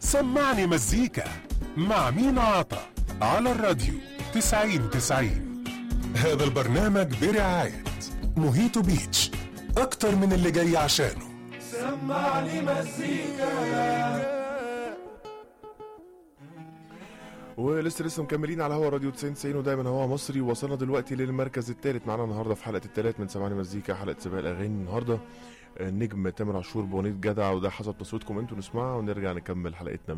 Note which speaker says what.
Speaker 1: سمعني مزيكا مع مينا عطا على الراديو تسعين تسعين هذا البرنامج برعاية موهيتو بيتش أكتر من اللي جاي عشانه
Speaker 2: سمعني مزيكا
Speaker 3: ولسه لسه مكملين على هوا راديو 90 90 ودايما هوا مصري وصلنا دلوقتي للمركز الثالث معانا النهارده في حلقه الثلاث من سمعني مزيكا حلقه سباق الاغاني النهارده النجم تامر عاشور بونيت جدع وده حسب تصويتكم انتوا نسمعها ونرجع نكمل حلقتنا